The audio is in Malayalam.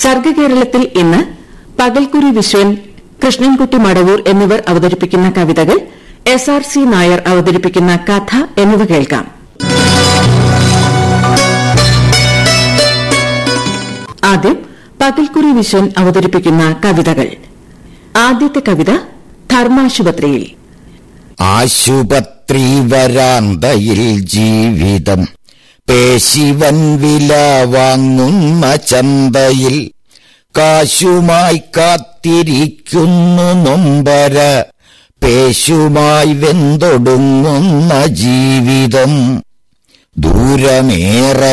സർഗകേരളത്തിൽ ഇന്ന് പകൽക്കുരി വിശ്വൻ കൃഷ്ണൻകുട്ടി മടവൂർ എന്നിവർ അവതരിപ്പിക്കുന്ന കവിതകൾ എസ് ആർ സി നായർ അവതരിപ്പിക്കുന്ന കഥ എന്നിവ കേൾക്കാം ആദ്യം പകൽക്കുരി വിശ്വൻ അവതരിപ്പിക്കുന്ന കവിതകൾ ആദ്യത്തെ കവിത ധർമാശുപത്രിയിൽ ആശുപത്രി വരാന്തയിൽ ജീവിതം പേശിവൻ വില വാങ്ങുന്ന ചന്തയിൽ കാശുമായി കാത്തിരിക്കുന്നു നൊമ്പര പേശുമായി വെന്തൊടുങ്ങുന്ന ജീവിതം ദൂരമേറെ